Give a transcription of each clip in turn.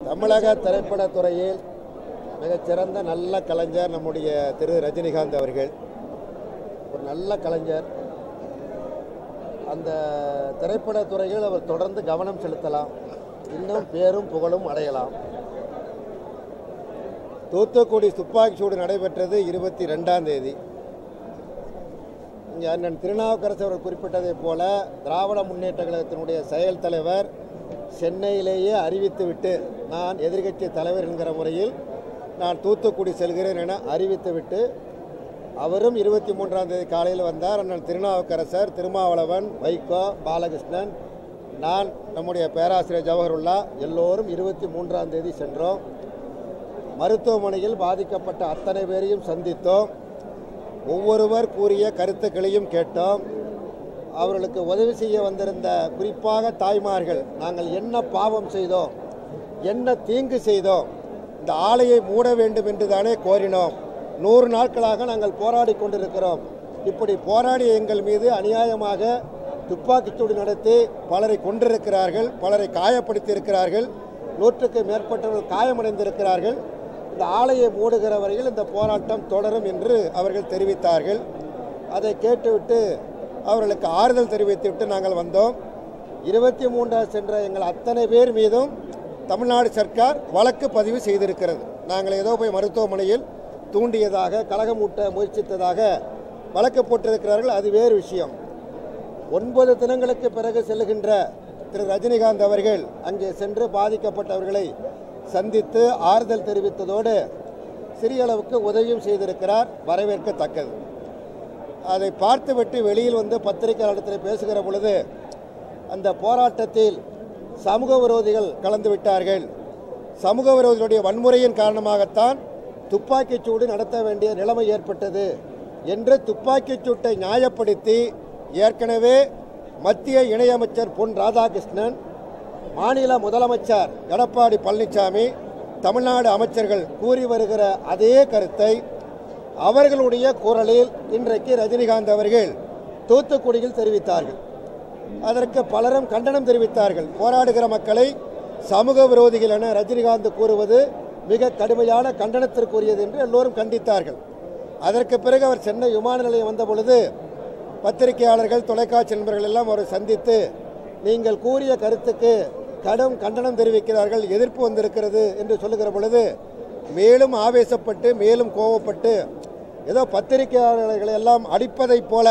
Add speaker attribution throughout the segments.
Speaker 1: தமிழக திரைப்படத் துறையில் மிகச்சிறந்த நல்ல கலைஞர் நம்முடைய திரு ரஜினிகாந்த் அவர்கள் ஒரு நல்ல கலைஞர் அந்த திரைப்படத் துறையில் அவர் தொடர்ந்து கவனம் செலுத்தலாம் இன்னும் பேரும் புகழும் அடையலாம் தூத்துக்குடி துப்பாக்கிச்சூடு நடைபெற்றது இருபத்தி ரெண்டாம் தேதி இங்கே அண்ணன் திருநாவுக்கரசு அவர்கள் குறிப்பிட்டதைப் போல திராவிட முன்னேற்ற கழகத்தினுடைய செயல் தலைவர் சென்னையிலேயே அறிவித்துவிட்டு நான் எதிர்க்கட்சி தலைவர் என்கிற முறையில் நான் தூத்துக்குடி செல்கிறேன் என அறிவித்துவிட்டு அவரும் இருபத்தி மூன்றாம் தேதி காலையில் வந்தார் அண்ணன் திருநாவுக்கரசர் திருமாவளவன் வைகோ பாலகிருஷ்ணன் நான் நம்முடைய பேராசிரியர் ஜவஹருல்லா எல்லோரும் இருபத்தி மூன்றாம் தேதி சென்றோம் மருத்துவமனையில் பாதிக்கப்பட்ட அத்தனை பேரையும் சந்தித்தோம் ஒவ்வொருவர் கூறிய கருத்துக்களையும் கேட்டோம் அவர்களுக்கு உதவி செய்ய வந்திருந்த குறிப்பாக தாய்மார்கள் நாங்கள் என்ன பாவம் செய்தோம் என்ன தீங்கு செய்தோம் இந்த ஆலையை மூட வேண்டும் என்று தானே கோரினோம் நூறு நாட்களாக நாங்கள் போராடி கொண்டிருக்கிறோம் இப்படி போராடிய எங்கள் மீது அநியாயமாக துப்பாக்கிச்சூடு நடத்தி பலரை கொண்டிருக்கிறார்கள் பலரை காயப்படுத்தி இருக்கிறார்கள் நூற்றுக்கு மேற்பட்டவர்கள் காயமடைந்திருக்கிறார்கள் இந்த ஆலையை மூடுகிற வரையில் இந்த போராட்டம் தொடரும் என்று அவர்கள் தெரிவித்தார்கள் அதை கேட்டுவிட்டு அவர்களுக்கு ஆறுதல் தெரிவித்துவிட்டு நாங்கள் வந்தோம் இருபத்தி மூன்றாம் சென்ற எங்கள் அத்தனை பேர் மீதும் தமிழ்நாடு சர்க்கார் வழக்கு பதிவு செய்திருக்கிறது நாங்கள் ஏதோ போய் மருத்துவமனையில் தூண்டியதாக கலகமூட்ட முயற்சித்ததாக வழக்கு போட்டிருக்கிறார்கள் அது வேறு விஷயம் ஒன்பது தினங்களுக்கு பிறகு செல்லுகின்ற திரு ரஜினிகாந்த் அவர்கள் அங்கே சென்று பாதிக்கப்பட்டவர்களை சந்தித்து ஆறுதல் தெரிவித்ததோடு சிறிய அளவுக்கு உதவியும் செய்திருக்கிறார் வரவேற்கத்தக்கது அதை பார்த்துவிட்டு வெளியில் வந்து பத்திரிகையாளத்தில் பேசுகிற பொழுது அந்த போராட்டத்தில் சமூக விரோதிகள் கலந்து விட்டார்கள் சமூக விரோதிகளுடைய வன்முறையின் காரணமாகத்தான் துப்பாக்கிச் சூடு நடத்த வேண்டிய நிலைமை ஏற்பட்டது என்று துப்பாக்கிச் சூட்டை நியாயப்படுத்தி ஏற்கனவே மத்திய இணையமைச்சர் பொன் ராதாகிருஷ்ணன் மாநில முதலமைச்சர் எடப்பாடி பழனிசாமி தமிழ்நாடு அமைச்சர்கள் கூறி வருகிற அதே கருத்தை அவர்களுடைய குரலில் இன்றைக்கு ரஜினிகாந்த் அவர்கள் தூத்துக்குடியில் தெரிவித்தார்கள் அதற்கு பலரும் கண்டனம் தெரிவித்தார்கள் போராடுகிற மக்களை சமூக விரோதிகள் என ரஜினிகாந்த் கூறுவது மிக கடுமையான கண்டனத்திற்குரியது என்று எல்லோரும் கண்டித்தார்கள் அதற்கு பிறகு அவர் சென்னை விமான நிலையம் வந்த பொழுது பத்திரிகையாளர்கள் தொலைக்காட்சி நண்பர்கள் எல்லாம் அவரை சந்தித்து நீங்கள் கூறிய கருத்துக்கு கடும் கண்டனம் தெரிவிக்கிறார்கள் எதிர்ப்பு வந்திருக்கிறது என்று சொல்லுகிற பொழுது மேலும் ஆவேசப்பட்டு மேலும் கோவப்பட்டு ஏதோ பத்திரிகையாளர்களை எல்லாம் அடிப்பதைப் போல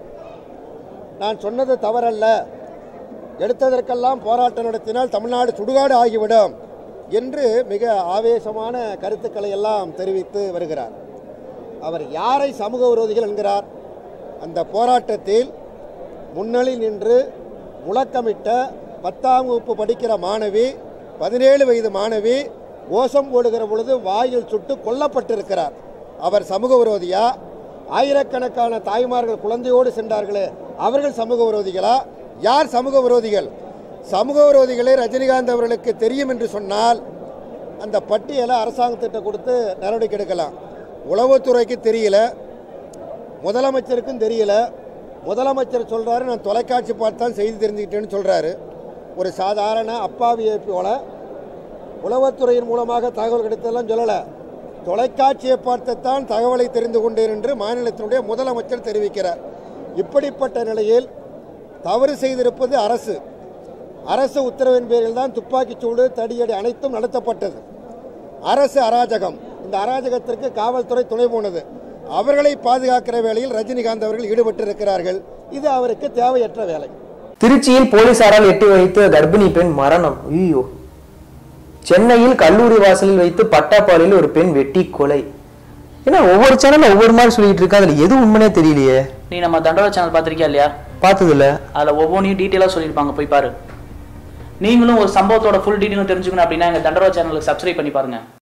Speaker 1: நான் சொன்னது தவறல்ல எடுத்ததற்கெல்லாம் போராட்டம் நடத்தினால் தமிழ்நாடு சுடுகாடு ஆகிவிடும் என்று மிக ஆவேசமான கருத்துக்களை எல்லாம் தெரிவித்து வருகிறார் அவர் யாரை சமூக விரோதிகள் என்கிறார் அந்த போராட்டத்தில் முன்னணி நின்று முழக்கமிட்ட பத்தாம் வகுப்பு படிக்கிற மாணவி பதினேழு வயது மாணவி ஓசம் போடுகிற பொழுது வாயில் சுட்டு கொல்லப்பட்டிருக்கிறார் அவர் சமூக விரோதியா ஆயிரக்கணக்கான தாய்மார்கள் குழந்தையோடு சென்றார்களே அவர்கள் சமூக விரோதிகளா யார் சமூக விரோதிகள் சமூக விரோதிகளை ரஜினிகாந்த் அவர்களுக்கு தெரியும் என்று சொன்னால் அந்த பட்டியலை அரசாங்கத்திட்ட கொடுத்து நடவடிக்கை எடுக்கலாம் உளவுத்துறைக்கு தெரியல முதலமைச்சருக்கும் தெரியல முதலமைச்சர் சொல்கிறாரு நான் தொலைக்காட்சி பார்த்து தான் செய்தி தெரிஞ்சுக்கிட்டேன்னு சொல்கிறாரு ஒரு சாதாரண அப்பாவியை போல உளவுத்துறையின் மூலமாக தகவல் கிடைத்ததெல்லாம் சொல்லலை தொலைக்காட்சியை பார்த்துத்தான் தகவலை தெரிந்து கொண்டேன் என்று மாநிலத்தினுடைய முதலமைச்சர் தெரிவிக்கிறார் இப்படிப்பட்ட நிலையில் தவறு செய்திருப்பது அரசு அரசு உத்தரவின் பேரில் தான் துப்பாக்கிச்சூடு தடியடி அனைத்தும் நடத்தப்பட்டது அரசு அராஜகம் இந்த அராஜகத்திற்கு காவல்துறை துணை போனது அவர்களை பாதுகாக்கிற வேளையில் ரஜினிகாந்த் அவர்கள் ஈடுபட்டிருக்கிறார்கள் இது அவருக்கு தேவையற்ற வேலை
Speaker 2: திருச்சியில் போலீசாரால் எட்டி வைத்த கர்ப்பிணி பெண் மரணம் ஐயோ சென்னையில் கல்லூரி வாசலில் வைத்து பட்டாப்பாலையில் ஒரு பெண் வெட்டி கொலை ஏன்னா ஒவ்வொரு சேனல்ல ஒவ்வொரு மாதிரி சொல்லிட்டு இருக்கா அதுல எது உண்மைனே தெரியலையே
Speaker 3: நீ நம்ம தண்டோரா சேனல் பார்த்திருக்கியா இல்லையா
Speaker 2: பார்த்தது இல்ல
Speaker 3: அதில் ஒவ்வொன்றையும் டீட்டெயிலாக சொல்லியிருப்பாங்க போய் பாரு நீங்களும் ஒரு சம்பவத்தோட ஃபுல் டீட்டெயிலும் தெரிஞ்சுக்கணும் அப்படின்னா எங்கள் தண்டோரா சேனலுக்கு சப்ஸ்கிரைப் பண்ணி பாருங்க